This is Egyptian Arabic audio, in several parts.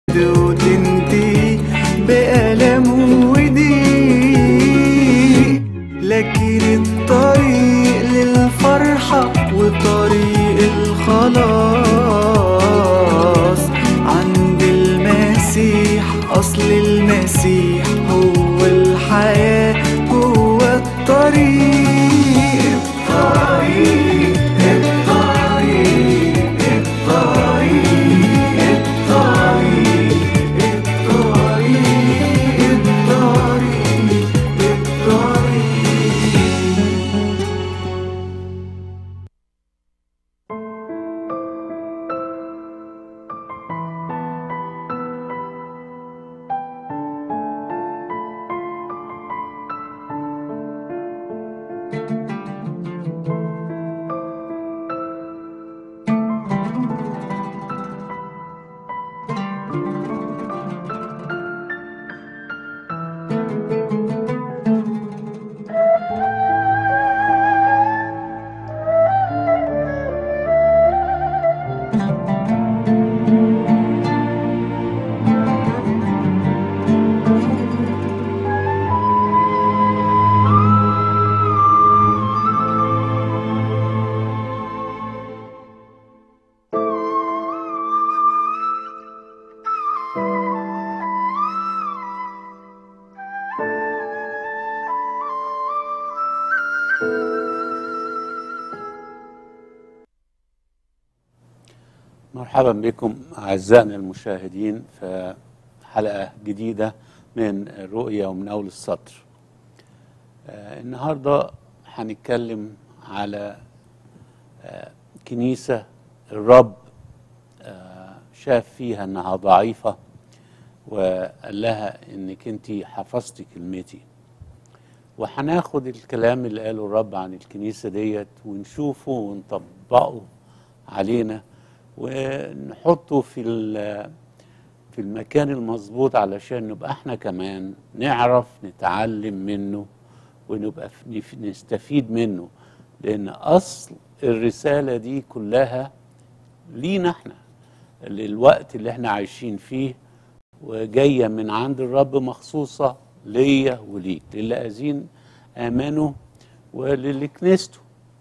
وتنتهي بألم وضيق لكن الطريق للفرحة وطريق الخلاص عند المسيح أصل المسيح هو الحياة هو الطريق الطريق الطريق الطريق الطريق الطريق الطريق الطريق مرحبا بكم أعزائنا المشاهدين في حلقة جديدة من الرؤية ومن أول السطر آه، النهاردة هنتكلم على آه، كنيسة الرب آه، شاف فيها أنها ضعيفة وقال لها إنك أنت حفظتي كلمتي وهناخد الكلام اللي قاله الرب عن الكنيسة ديت ونشوفه ونطبقه علينا ونحطه في ال- في المكان المظبوط علشان نبقى احنا كمان نعرف نتعلم منه ونبقى ف- نف- نستفيد منه لان اصل الرسالة دي كلها لينا احنا للوقت اللي احنا عايشين فيه وجاية من عند الرب مخصوصة ليا وليك للذين آمنوا وللكنيسته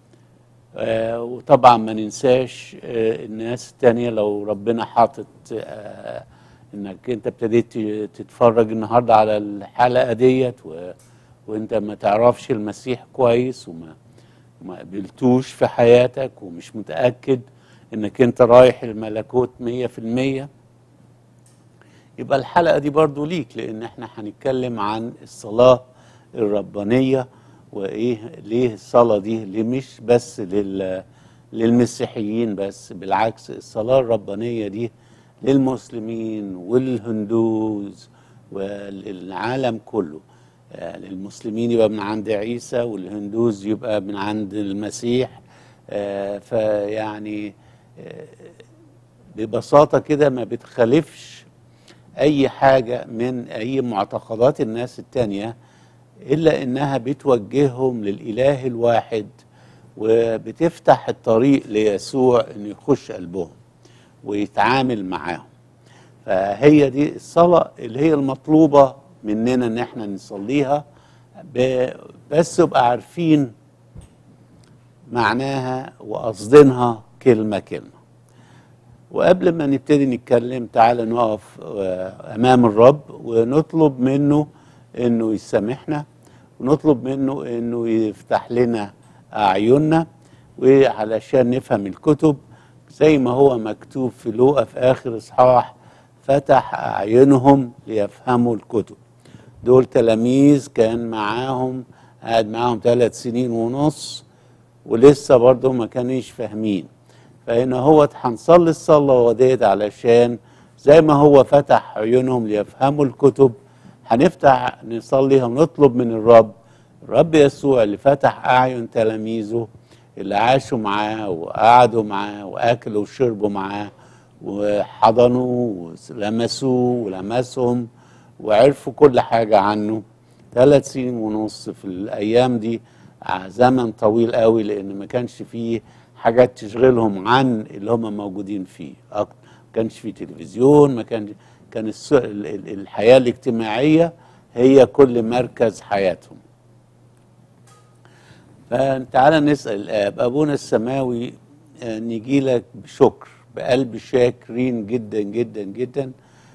آه وطبعا ما ننساش آه الناس التانية لو ربنا حاطط آه انك انت ابتديت ت- تتفرج النهارده على الحلقة ديت و... وانت ما تعرفش المسيح كويس وما ما قبلتوش في حياتك ومش متأكد انك انت رايح الملكوت مية في المية يبقى الحلقة دي برضو ليك لأن احنا هنتكلم عن الصلاة الربانية وإيه ليه الصلاة دي ليه مش بس لل للمسيحيين بس بالعكس الصلاة الربانية دي للمسلمين والهندوز وللعالم كله آه، للمسلمين يبقى من عند عيسى والهندوز يبقى من عند المسيح آه، فيعني آه، ببساطة كده ما بتخالفش اي حاجه من اي معتقدات الناس التانيه الا انها بتوجههم للاله الواحد وبتفتح الطريق ليسوع انه يخش قلبهم ويتعامل معاهم فهي دي الصلاه اللي هي المطلوبه مننا ان احنا نصليها ب- بس يبقى عارفين معناها وقصدينها كلمه كلمه وقبل ما نبتدي نتكلم تعالى نقف آه، امام الرب ونطلب منه انه يسامحنا ونطلب منه انه يفتح لنا اعيننا وعلشان نفهم الكتب زي ما هو مكتوب في لوقا في اخر اصحاح فتح اعينهم ليفهموا الكتب دول تلاميذ كان معاهم قاعد معاهم ثلاث سنين ونص ولسه برضه ما كانوش فاهمين فهنا هو هنصلي الصلاة ديت علشان زي ما هو فتح عيونهم ليفهموا الكتب هنفتح نصليها ونطلب من الرب الرب يسوع اللي فتح أعين تلاميذه اللي عاشوا معاه وقعدوا معاه وأكلوا وشربوا معاه وحضنوه ولمسوه ولمسهم وعرفوا كل حاجة عنه ثلاث سنين ونص في الأيام دي ع- زمن طويل قوي لأن ما كانش فيه حاجات تشغلهم عن اللي هم موجودين فيه أك- ما كانش فيه تلفزيون ما كان كان الس- ال- ال- الحياة الاجتماعية هي كل مركز حياتهم فتعالى نسأل الآب أبونا السماوي آه، نجي لك بشكر بقلب شاكرين جدا جدا جدا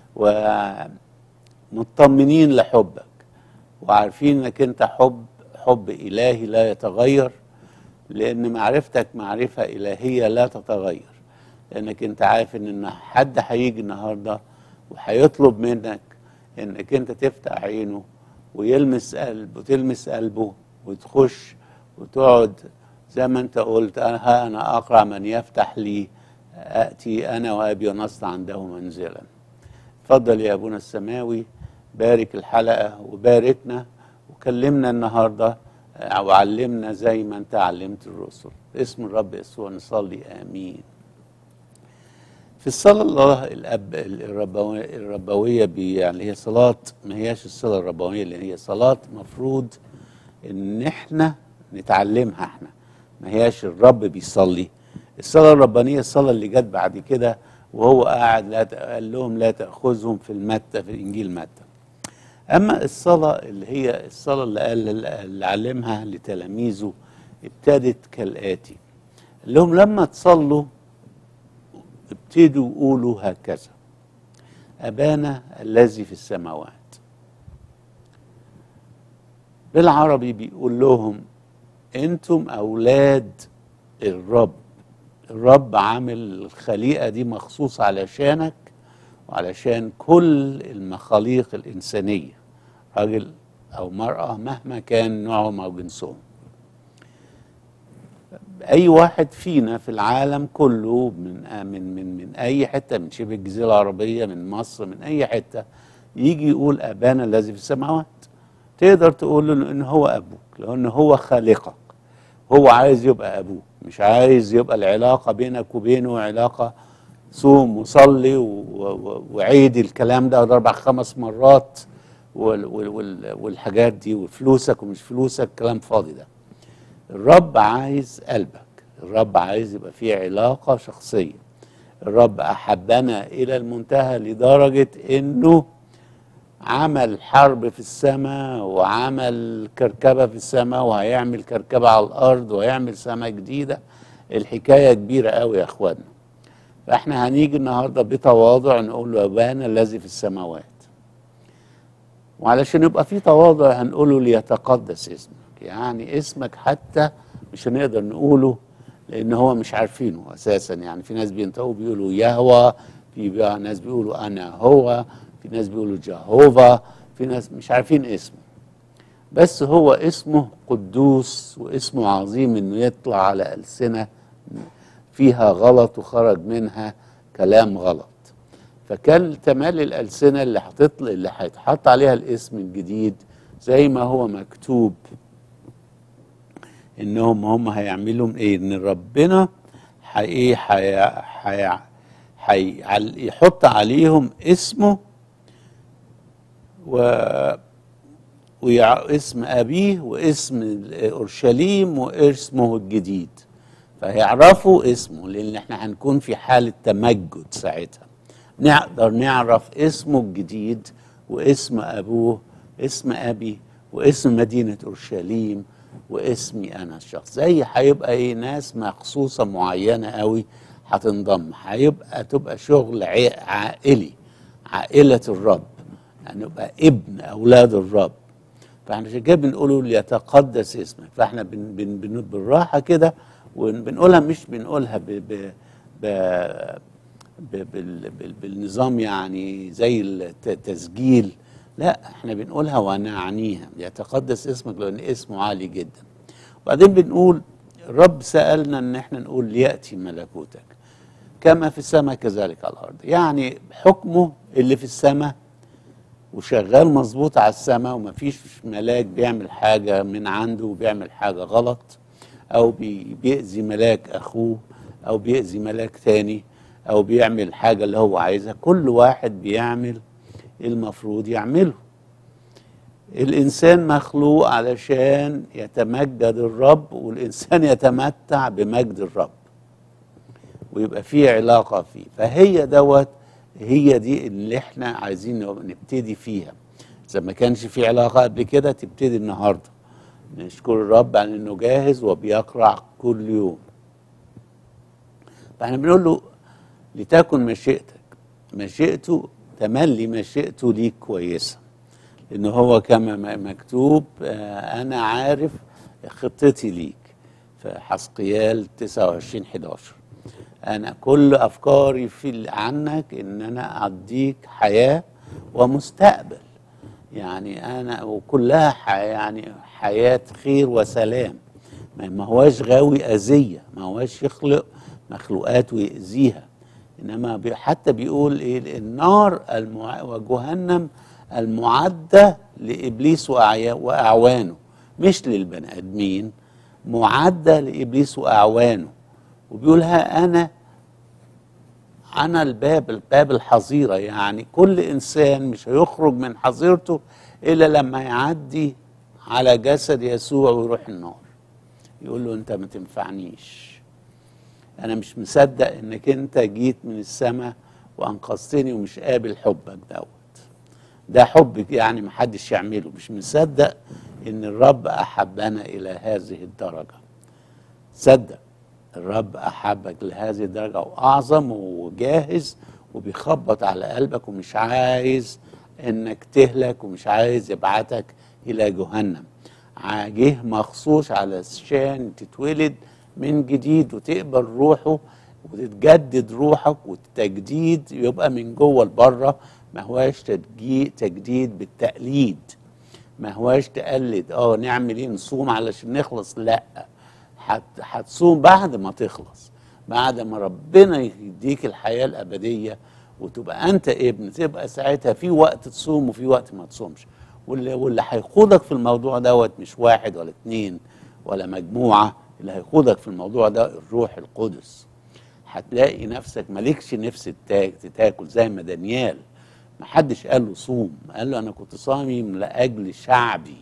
ومطمنين لحبك وعارفين انك انت حب حب إلهي لا يتغير لأن معرفتك معرفة إلهية لا تتغير لأنك أنت عارف إن حد هيجي النهاردة وهيطلب منك إنك أنت تفتح عينه ويلمس قلب وتلمس قلبه وتخش وتقعد زي ما أنت قلت أنا ها أنا أقرع من يفتح لي آتي أنا وأبي ونصنع عنده منزلا اتفضل يا أبونا السماوي بارك الحلقة وباركنا وكلمنا النهارده آه، وعلمنا زي ما انت علمت الرسل باسم الرب يسوع نصلي امين في الصلاة الله الأب الربوية, الربوية بي- يعني هي صلاة ما هياش الصلاة الربوية اللي هي صلاة مفروض إن إحنا نتعلمها إحنا ما هياش الرب بيصلي الصلاة الربانية الصلاة اللي جت بعد كده وهو قاعد لا ت- قال لهم لا تأخذهم في المتى في إنجيل متى أما الصلاة اللي هي الصلاة اللي قال اللي علمها لتلاميذه ابتدت كالآتي قال لهم لما تصلوا ابتدوا قولوا هكذا أبانا الذي في السماوات بالعربي بيقول لهم انتم أولاد الرب الرب عامل الخليقة دي مخصوص علشانك وعلشان كل المخاليق الإنسانية راجل أو مرأة مهما كان نوعهم أو جنسهم اي واحد فينا في العالم كله من من من من اي حته من شبه الجزيره العربيه من مصر من اي حته يجي يقول ابانا الذي في السماوات تقدر تقول له ان هو ابوك لان هو خالقك هو عايز يبقى ابوك مش عايز يبقى العلاقه بينك وبينه علاقه صوم وصلي و- و- وعيد الكلام ده اربع خمس مرات وال- وال- وال- والحاجات دي وفلوسك ومش فلوسك كلام فاضي ده الرب عايز قلبك الرب عايز يبقى فيه علاقة شخصية الرب أحبنا إلى المنتهى لدرجة إنه عمل حرب في السماء وعمل كركبة في السماء وهيعمل كركبة على الأرض وهيعمل سماء جديدة الحكاية كبيرة قوي يا أخوانا فإحنا هنيجي النهاردة بتواضع نقول له أبانا الذي في السماوات وعلشان يبقى في تواضع هنقوله ليتقدس اسمك يعني اسمك حتى مش هنقدر نقوله لان هو مش عارفينه اساسا يعني في ناس بينطقوا بيقولوا يهوى في بقى ناس بيقولوا انا هو في ناس بيقولوا جهوفا في ناس مش عارفين اسمه بس هو اسمه قدوس واسمه عظيم انه يطلع على السنه فيها غلط وخرج منها كلام غلط فكان تمال الألسنة اللي هتطلع اللي هيتحط عليها الاسم الجديد زي ما هو مكتوب انهم هم هيعملوا ايه ان ربنا حي ايه حي حي حي عل- يحط عليهم اسمه و واسم ابيه واسم اورشليم واسمه الجديد فهيعرفوا اسمه لان احنا هنكون في حاله تمجد ساعتها نقدر نعرف اسمه الجديد واسم ابوه اسم ابي واسم مدينه اورشليم واسمي انا الشخص زي هيبقى ايه ناس مخصوصه معينه قوي هتنضم هيبقى تبقى شغل عي- عائلي عائله الرب يعني يبقى ابن اولاد الرب فاحنا عشان كده بنقوله ليتقدس اسمك فاحنا بن بن بن بالراحه كده وبنقولها مش بنقولها ب ب ب ب بال بال بالنظام يعني زي التسجيل لا احنا بنقولها ونعنيها يتقدس اسمك لان اسمه عالي جدا وبعدين بنقول الرب سالنا ان احنا نقول لياتي ملكوتك كما في السماء كذلك على الارض يعني حكمه اللي في السماء وشغال مظبوط على السماء ومفيش ملاك بيعمل حاجة من عنده وبيعمل حاجة غلط أو بي- بيأذي ملاك أخوه أو بيأذي ملاك تاني أو بيعمل حاجة اللي هو عايزها كل واحد بيعمل المفروض يعمله الإنسان مخلوق علشان يتمجد الرب والإنسان يتمتع بمجد الرب ويبقى فيه علاقة فيه فهي دوت هي دي اللي احنا عايزين نبتدي فيها اذا ما كانش في علاقه قبل كده تبتدي النهارده نشكر الرب على انه جاهز وبيقرع كل يوم فاحنا بنقول له لتكن مشيئتك مشيئته تملي مشيئته ليك كويسه لأنه هو كما م- مكتوب آه، أنا عارف خطتي ليك في حسقيال 29 11 أنا كل أفكاري في ال- عنك إن أنا أديك حياة ومستقبل يعني أنا وكلها ح- يعني حياة خير وسلام ما ما هواش غاوي أذية ما هواش يخلق مخلوقات ويأذيها إنما بي حتى بيقول إيه النار المع... وجهنم المعدة لإبليس وأعيا- وأعوانه مش للبني آدمين معدة لإبليس وأعوانه وبيقول ها أنا أنا الباب الباب الحظيرة يعني كل إنسان مش هيخرج من حظيرته إلا لما يعدي على جسد يسوع ويروح النار يقول له أنت ما تنفعنيش أنا مش مصدق إنك أنت جيت من السماء وأنقذتني ومش قابل حبك دوت ده حب يعني محدش يعمله مش مصدق إن الرب أحبنا إلى هذه الدرجة صدق الرب احبك لهذه الدرجه واعظم وجاهز وبيخبط على قلبك ومش عايز انك تهلك ومش عايز يبعتك الى جهنم ع- جه مخصوص علشان تتولد من جديد وتقبل روحه وتتجدد روحك والتجديد يبقى من جوه لبره ما هواش تجي- تجديد بالتقليد ما هواش تقلد اه نعمل ايه نصوم علشان نخلص لا هت- هتصوم بعد ما تخلص بعد ما ربنا يديك الحياة الأبدية وتبقى أنت ابن تبقى ساعتها في وقت تصوم وفي وقت ما تصومش واللي, واللي هيقودك في الموضوع دوت مش واحد ولا اتنين ولا مجموعة اللي هيقودك في الموضوع ده الروح القدس هتلاقي نفسك مالكش نفس تا- تاكل زي ما دانيال محدش قال له صوم قال له انا كنت صايم لاجل شعبي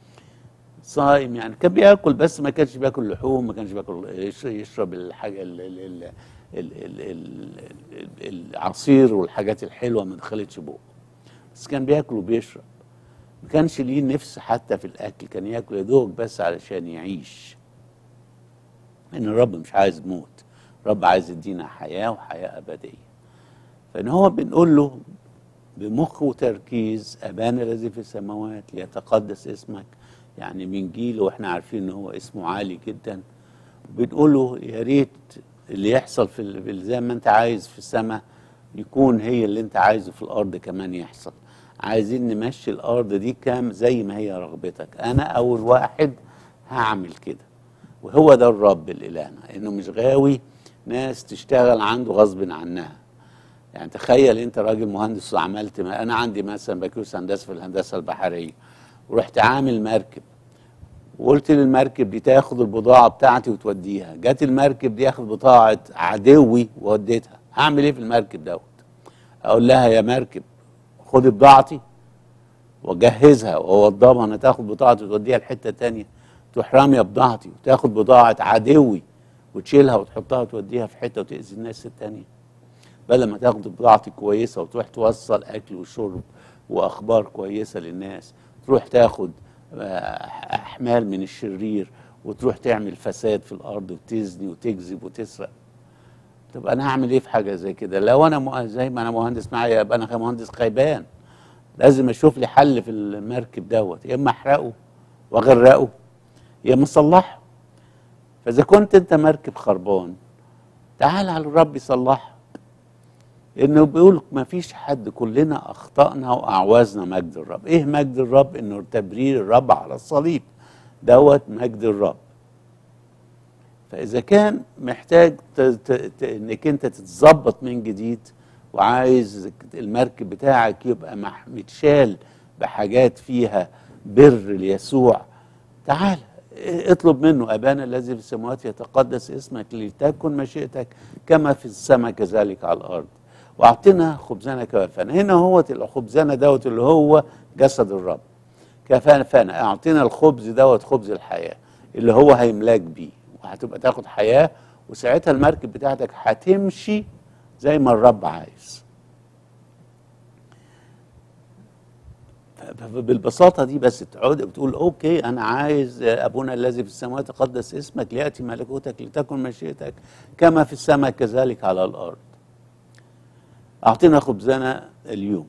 صايم يعني كان بياكل بس ما كانش بياكل لحوم ما كانش بياكل يش- يشرب الحاجه ال ال ال ال ال ال ال العصير والحاجات الحلوه ما دخلتش بقه بس كان بياكل وبيشرب ما كانش ليه نفس حتى في الاكل كان ياكل يا دوب بس علشان يعيش ان الرب مش عايز موت الرب عايز يدينا حياه وحياه ابديه فان هو بنقول له بمخ وتركيز ابانا الذي في السماوات ليتقدس اسمك يعني من جيل واحنا عارفين ان هو اسمه عالي جدا بنقول له يا ريت اللي يحصل في ال- في ال- زي ما انت عايز في السماء يكون هي اللي انت عايزه في الارض كمان يحصل عايزين نمشي الارض دي كام زي ما هي رغبتك انا اول واحد هعمل كده وهو ده الرب الالهنا انه مش غاوي ناس تشتغل عنده غصب عنها يعني تخيل انت راجل مهندس وعملت ما انا عندي مثلا بكالوريوس هندسه في الهندسه البحريه ورحت عامل مركب وقلت للمركب دي تاخد البضاعه بتاعتي وتوديها جت المركب دي ياخد بضاعه عدوي ووديتها هعمل ايه في المركب دوت اقول لها يا مركب خدي بضاعتي واجهزها واوضبها انا تاخد بضاعتي وتوديها لحته تانية تروح راميه بضاعتي وتاخد بضاعه عدوي وتشيلها وتحطها وتوديها في حته وتاذي الناس التانية بدل ما تاخد بضاعتي كويسه وتروح توصل اكل وشرب واخبار كويسه للناس تروح تاخد آه، احمال من الشرير وتروح تعمل فساد في الارض وتزني وتكذب وتسرق طب انا هعمل ايه في حاجه زي كده لو انا مه- زي ما انا مهندس معايا يبقى انا مهندس خيبان لازم اشوف لي حل في المركب دوت يا اما احرقه واغرقه يا اما اصلحه فاذا كنت انت مركب خربان تعال على الرب يصلحه انه بيقول ما فيش حد كلنا اخطانا واعوزنا مجد الرب ايه مجد الرب انه تبرير الرب على الصليب دوت مجد الرب فاذا كان محتاج ت... ت... ت... انك انت تتظبط من جديد وعايز المركب بتاعك يبقى مح... متشال بحاجات فيها بر ليسوع تعال اطلب منه ابانا الذي في السماوات يتقدس اسمك لتكن مشيئتك كما في السماء كذلك على الارض واعطنا خبزنا كفانا هنا هو الخبزنا دوت اللي هو جسد الرب كفانا اعطينا الخبز دوت خبز الحياه اللي هو هيملاك بيه وهتبقى تاخد حياه وساعتها المركب بتاعتك هتمشي زي ما الرب عايز بالبساطة دي بس تقعد وتقول أوكي أنا عايز أبونا الذي في السماوات تقدس اسمك ليأتي ملكوتك لتكن مشيئتك كما في السماء كذلك على الأرض أعطنا خبزنا اليوم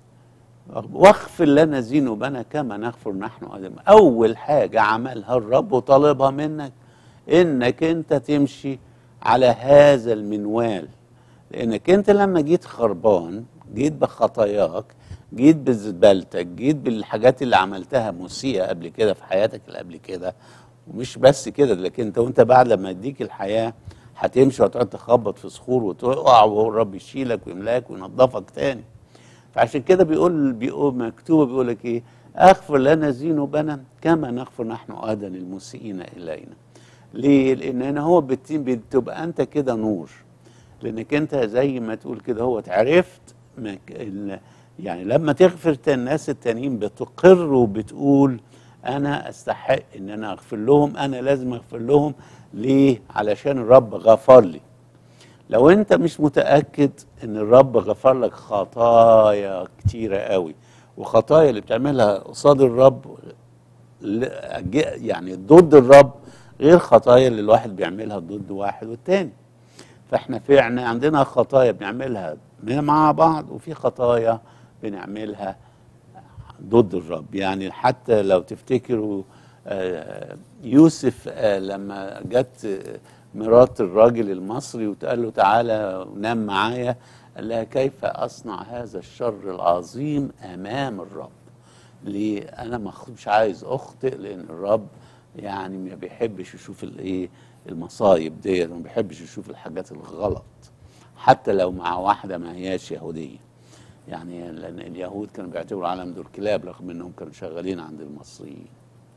واغفر لنا ذنوبنا كما نغفر نحن أيضا أول حاجة عملها الرب وطالبها منك إنك أنت تمشي على هذا المنوال لأنك أنت لما جيت خربان جيت بخطاياك جيت بزبالتك جيت بالحاجات اللي عملتها مسيئة قبل كده في حياتك اللي قبل كده ومش بس كده لكن انت وانت بعد لما يديك الحياة هتمشي وتقعد تخبط في صخور وتقع وهو الرب يشيلك ويملاك وينظفك تاني فعشان كده بيقول بيقول مكتوبه بيقول لك ايه اغفر لنا ذنوبنا كما نغفر نحن ايضا المسيئين الينا ليه لان هنا هو بت- بتبقى انت كده نور لانك انت زي ما تقول كده هو عرفت مك... ال... يعني لما تغفر تا- الناس التانيين بتقر وبتقول انا استحق ان انا اغفر لهم انا لازم اغفر لهم ليه علشان الرب غفر لي لو انت مش متاكد ان الرب غفر لك خطايا كتيره قوي وخطايا اللي بتعملها قصاد الرب ل- أج- يعني ضد الرب غير خطايا اللي الواحد بيعملها ضد واحد والتاني فاحنا فعلا عندنا خطايا بنعملها مع بعض وفي خطايا بنعملها ضد الرب يعني حتى لو تفتكروا آه، يوسف آه، لما جت آه، مرات الراجل المصري وتقال له تعالى نام معايا قال لها كيف اصنع هذا الشر العظيم امام الرب ليه انا ما أخ- مش عايز اخطئ لان الرب يعني ما بيحبش يشوف الايه المصايب دي ما بيحبش يشوف الحاجات الغلط حتى لو مع واحده ما هياش يهوديه يعني لان اليهود كانوا بيعتبروا العالم دول كلاب رغم انهم كانوا شغالين عند المصريين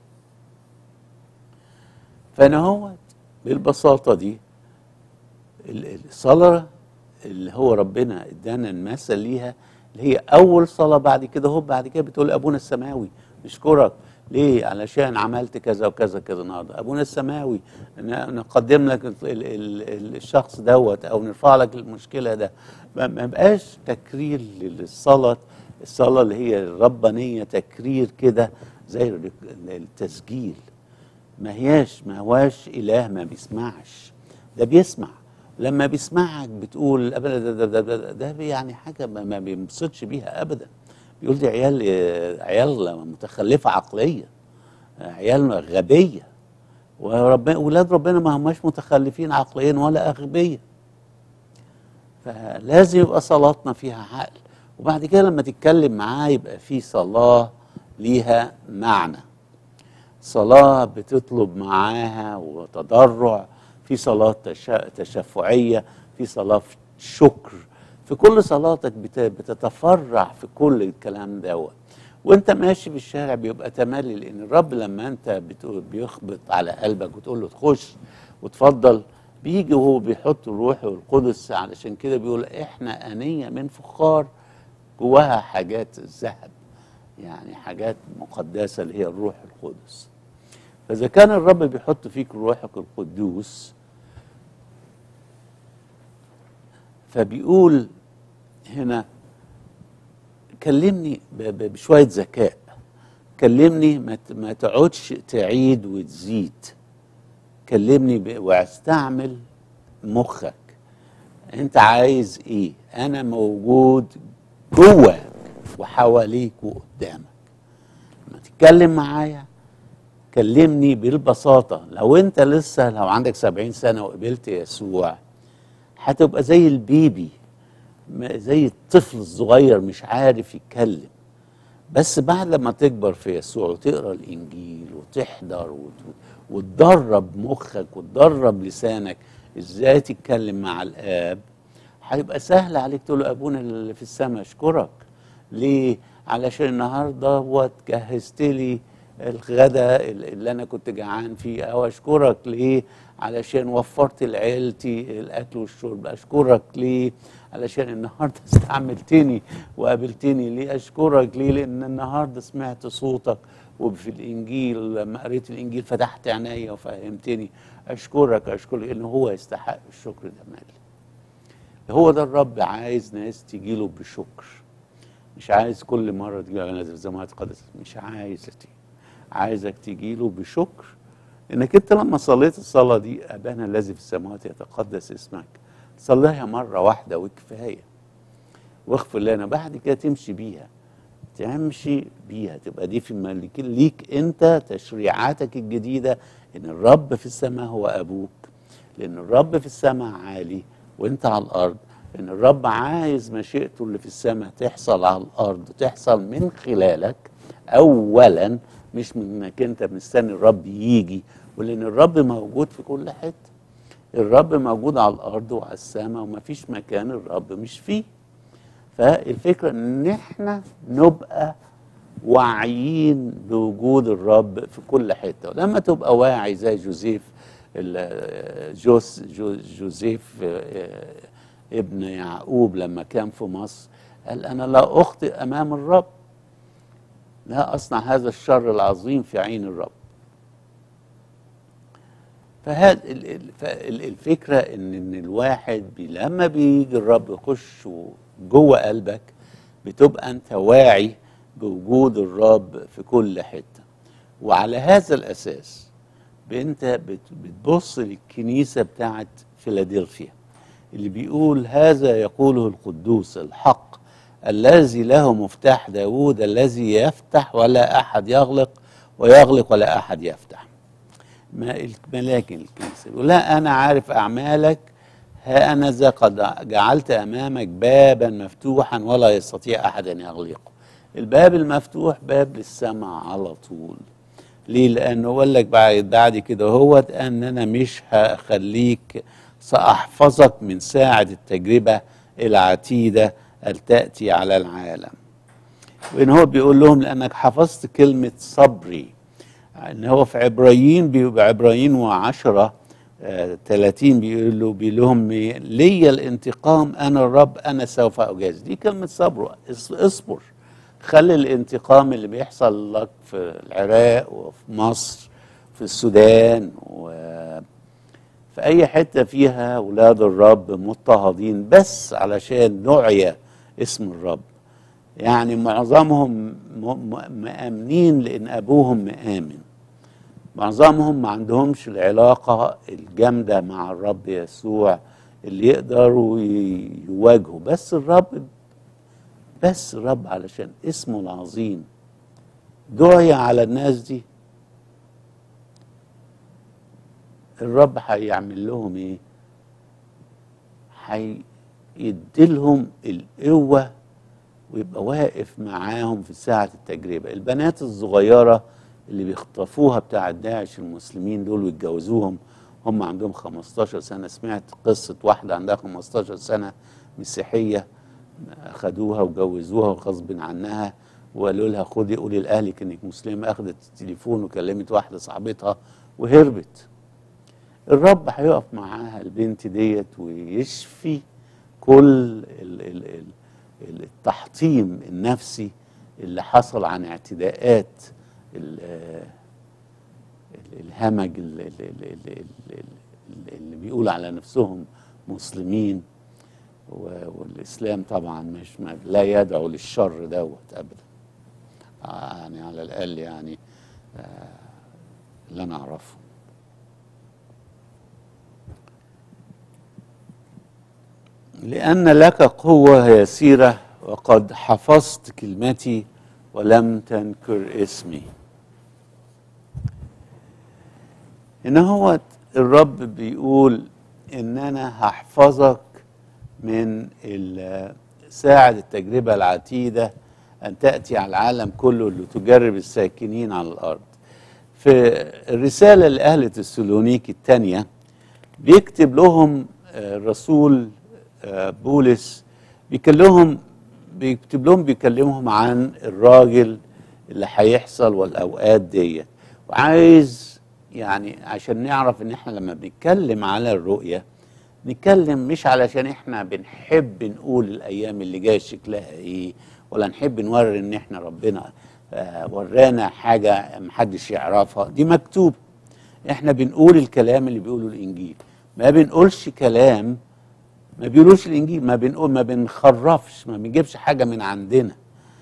فانا هو بالبساطه دي ال- الصلاه اللي هو ربنا ادانا المثل ليها اللي هي اول صلاه بعد كده هو بعد كده بتقول ابونا السماوي نشكرك ليه علشان عملت كذا وكذا كذا النهارده ابونا السماوي ن- نقدم لك ال- ال- ال- الشخص دوت او نرفع لك المشكله ده ما ما بقاش تكرير للصلاه الصلاه اللي هي الربانيه تكرير كده زي ال- التسجيل ما هياش ما هواش اله ما بيسمعش ده بيسمع لما بيسمعك بتقول أبدا ده, ده, ده, ده, ده, ده يعني حاجه ما, ما بينبسطش بيها ابدا بيقول دي عيال عيال متخلفه عقليا عيال غبيه وربنا ولاد ربنا ما هماش متخلفين عقليا ولا اغبياء فلازم يبقى صلاتنا فيها عقل وبعد كده لما تتكلم معاه يبقى في صلاه ليها معنى صلاة بتطلب معاها وتضرع في صلاة تشا- تشفعية في صلاة شكر في كل صلاتك بت- بتتفرع في كل الكلام دوت وانت ماشي في الشارع بيبقى تملي لان الرب لما انت بتقول بيخبط على قلبك وتقول له تخش وتفضل بيجي وهو بيحط الروح والقدس علشان كده بيقول احنا انيه من فخار جواها حاجات الذهب يعني حاجات مقدسه اللي هي الروح القدس فاذا كان الرب بيحط فيك روحك القدوس فبيقول هنا كلمني ب- ب- بشويه ذكاء كلمني ما ت- ما تقعدش تعيد وتزيد كلمني ب- واستعمل مخك انت عايز ايه انا موجود جواك وحواليك وقدامك لما تتكلم معايا كلمني بالبساطة لو انت لسه لو عندك سبعين سنة وقبلت يسوع هتبقى زي البيبي م- زي الطفل الصغير مش عارف يتكلم بس بعد لما تكبر في يسوع وتقرا الانجيل وتحضر وت- وتدرب مخك وتدرب لسانك ازاي تتكلم مع الاب هيبقى سهل عليك تقول له ابونا اللي في السماء اشكرك ليه علشان النهارده هو جهزت لي الغداء اللي انا كنت جعان فيه او اشكرك ليه علشان وفرت لعيلتي الاكل والشرب اشكرك ليه علشان النهارده استعملتني وقابلتني ليه اشكرك ليه لان النهارده سمعت صوتك وفي الانجيل لما قريت الانجيل فتحت عينيا وفهمتني اشكرك اشكرك لان هو يستحق الشكر ده مالي هو ده الرب عايز ناس تجيله بشكر مش عايز كل مره تجي على نازل زي ما تقدس مش عايز تيجي عايزك تجي له بشكر انك انت لما صليت الصلاه دي ابانا الذي في السماوات يتقدس اسمك صليها مره واحده وكفايه واغفر لنا بعد كده تمشي بيها تمشي بيها تبقى دي في ملك ليك انت تشريعاتك الجديده ان الرب في السماء هو ابوك لان الرب في السماء عالي وانت على الارض ان الرب عايز مشيئته اللي في السماء تحصل على الارض تحصل من خلالك اولا مش من انك انت مستني الرب يجي ولان الرب موجود في كل حته الرب موجود على الارض وعلى السماء ومفيش مكان الرب مش فيه فالفكره ان احنا نبقى واعيين بوجود الرب في كل حته ولما تبقى واعي زي جوزيف ال- جوس جو جوزيف آه، ابن يعقوب لما كان في مصر قال انا لا اخطئ امام الرب لا اصنع هذا الشر العظيم في عين الرب فهذا ال- ال- فال- الفكره ان ان الواحد بي لما بيجي الرب يخش جوه قلبك بتبقى انت واعي بوجود الرب في كل حته وعلى هذا الاساس انت بت- بتبص للكنيسه بتاعت فيلادلفيا اللي بيقول هذا يقوله القدوس الحق الذي له مفتاح داوود الذي يفتح ولا احد يغلق ويغلق ولا احد يفتح ما ملاك الكنيسه يقول لا انا عارف اعمالك ها انا ذا قد جعلت امامك بابا مفتوحا ولا يستطيع احد ان يغلقه الباب المفتوح باب للسماء على طول ليه لانه اقول لك بعد بعد كده هو ان انا مش هخليك ساحفظك من ساعه التجربه العتيده التاتي على العالم وان هو بيقول لهم لانك حفظت كلمه صبري ان هو في عبرايين بي- عبرايين وعشرة آه 30 بيقول له بيقول لهم إيه؟ لي الانتقام انا الرب انا سوف اجازي دي كلمه صبر اص- اصبر خلي الانتقام اللي بيحصل لك في العراق وفي مصر في السودان وفي اي حته فيها اولاد الرب مضطهدين بس علشان نعي اسم الرب يعني معظمهم م- م- مآمنين لأن أبوهم مآمن معظمهم ما عندهمش العلاقة الجامدة مع الرب يسوع اللي يقدروا ي- يواجهوا بس الرب بس الرب علشان اسمه العظيم دعي على الناس دي الرب هيعمل لهم ايه هيديلهم القوه ويبقى واقف معاهم في ساعة التجربة البنات الصغيرة اللي بيخطفوها بتاع داعش المسلمين دول ويتجوزوهم هم عندهم 15 سنة سمعت قصة واحدة عندها 15 سنة مسيحية أخدوها وجوزوها غصب عنها وقالوا لها خدي قولي لأهلك إنك مسلمة أخدت التليفون وكلمت واحدة صاحبتها وهربت الرب هيقف معاها البنت ديت ويشفي كل ال ال ال ال- التحطيم النفسي اللي حصل عن اعتداءات ال- آه، ال- الهمج ال- ال- ال- ال- ال- ال- اللي بيقول على نفسهم مسلمين و- والاسلام طبعا مش ما لا يدعو للشر دوت ابدا آه، يعني على الاقل يعني آه، اللي انا اعرفه لأن لك قوة يسيرة وقد حفظت كلمتي ولم تنكر اسمي إن هو الرب بيقول إن أنا هحفظك من ال- ساعة التجربة العتيدة أن تأتي على العالم كله لتجرب الساكنين على الأرض في الرسالة لأهل تسالونيك الثانية بيكتب لهم آه، الرسول آه، بولس بيكلمهم بيكتب لهم بيكلمهم عن الراجل اللي هيحصل والاوقات ديت وعايز يعني عشان نعرف ان احنا لما بنتكلم على الرؤيه نتكلم مش علشان احنا بنحب نقول الايام اللي جايه شكلها ايه ولا نحب نوري ان احنا ربنا آه، ورانا حاجه محدش يعرفها دي مكتوبه احنا بنقول الكلام اللي بيقوله الانجيل ما بنقولش كلام ما بيقولوش الانجيل ما بنقول ما بنخرفش ما بنجيبش حاجه من عندنا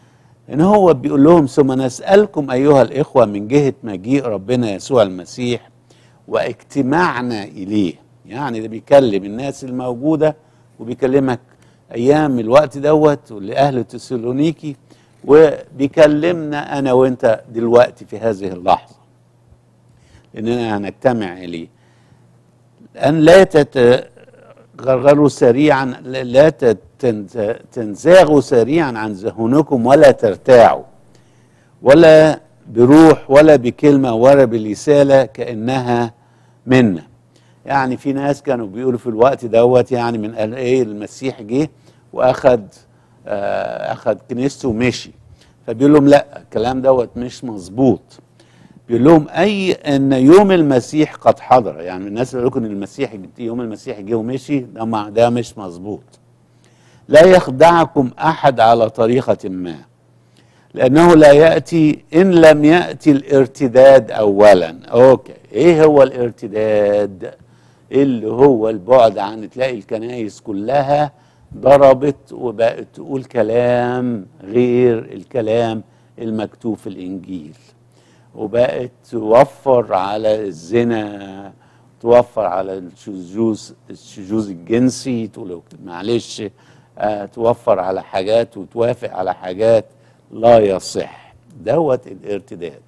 ان هو بيقول لهم ثم نسالكم ايها الاخوه من جهه مجيء ربنا يسوع المسيح واجتماعنا اليه يعني ده بيكلم الناس الموجوده وبيكلمك ايام الوقت دوت لاهل تسالونيكي وبيكلمنا انا وانت دلوقتي في هذه اللحظه اننا هنجتمع اليه ان لا تتغرغروا سريعا لا تت- تنزاغوا سريعا عن ذهنكم ولا ترتاعوا ولا بروح ولا بكلمه ولا برساله كانها منا يعني في ناس كانوا بيقولوا في الوقت دوت يعني من قال ايه المسيح جه واخد آه اخد كنيسته ومشي فبيقول لهم لا الكلام دوت مش مظبوط بيقول لهم اي ان يوم المسيح قد حضر يعني الناس اللي يقولوا ان المسيح يوم المسيح جه ومشي ده مع- ده مش مظبوط لا يخدعكم احد على طريقه ما لانه لا ياتي ان لم ياتي الارتداد اولا اوكي ايه هو الارتداد اللي هو البعد عن تلاقي الكنائس كلها ضربت وبقت تقول كلام غير الكلام المكتوب في الانجيل وبقت توفر على الزنا توفر على الشذوذ الشذوذ الجنسي تقول معلش آه توفر على حاجات وتوافق على حاجات لا يصح دوت الارتداد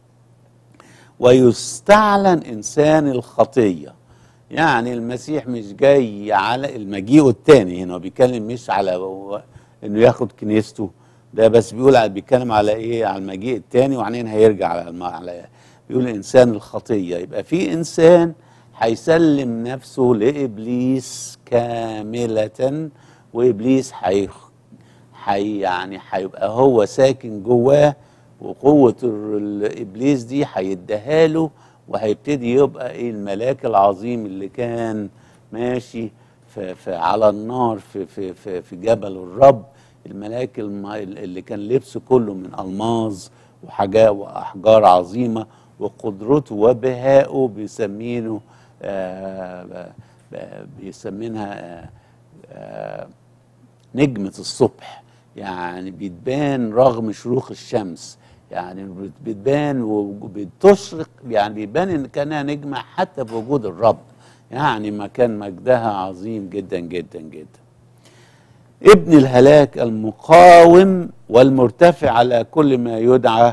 ويستعلن انسان الخطيه يعني المسيح مش جاي على المجيء الثاني هنا هو بيتكلم مش على هو انه ياخد كنيسته ده بس بيقول على بيتكلم على ايه على المجيء الثاني وبعدين هيرجع على, الم- على بيقول انسان الخطيه يبقى في انسان هيسلم نفسه لابليس كامله وابليس هيخ حي يعني هيبقى هو ساكن جواه وقوة ال- الإبليس دي هيديها له وهيبتدي يبقى إيه الملاك العظيم اللي كان ماشي في في على النار في في في, في جبل الرب الملاك الم- اللي كان لبسه كله من ألماظ وحاجات وأحجار عظيمة وقدرته وبهائه بيسمينه آه ب- ب- بيسمينها آه آه نجمة الصبح يعني بيتبان رغم شروق الشمس يعني بت- بتبان وبتشرق يعني بيبان ان كانها نجمة حتى بوجود الرب يعني مكان مجدها عظيم جدا جدا جدا ابن الهلاك المقاوم والمرتفع على كل ما يدعى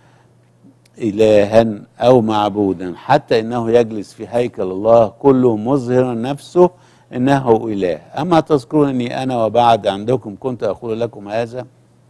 إلها أو معبودا حتى إنه يجلس في هيكل الله كله مظهرا نفسه إنه إله أما تذكرونني أنا وبعد عندكم كنت أقول لكم هذا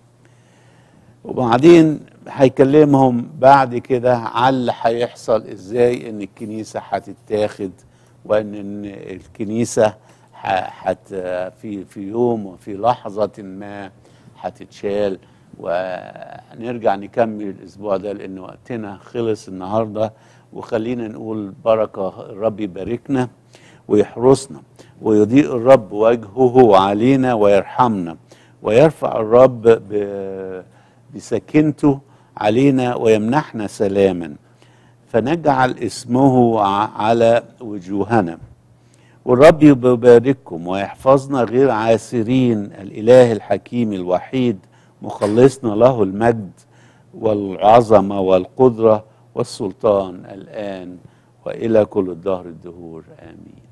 وبعدين هيكلمهم بعد كده على اللي هيحصل ازاي ان الكنيسه هتتاخد وان إن الكنيسه ح- حت في في يوم وفي لحظه ما هتتشال ونرجع نكمل الاسبوع ده لان وقتنا خلص النهارده وخلينا نقول بركه الرب يباركنا ويحرسنا ويضيء الرب وجهه علينا ويرحمنا ويرفع الرب ب- بسكينته علينا ويمنحنا سلاما فنجعل اسمه ع- على وجوهنا والرب يبارككم ويحفظنا غير عاسرين الاله الحكيم الوحيد مخلصنا له المجد والعظمه والقدره والسلطان الان والى كل الدهر الدهور امين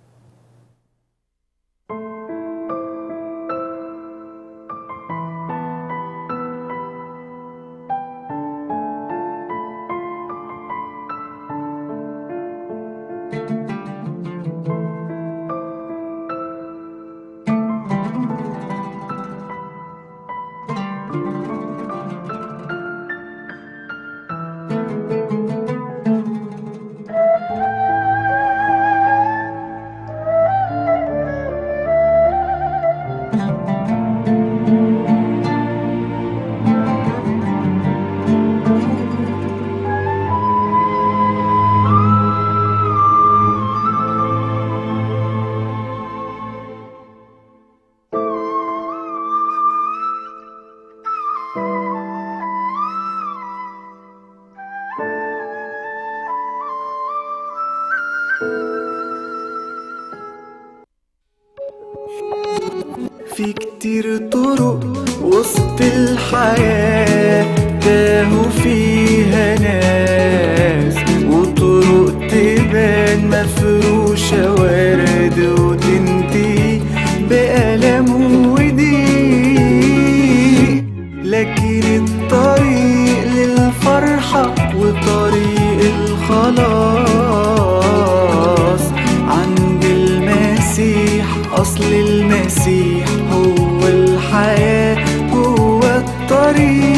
المسيح هو الحياة هو الطريق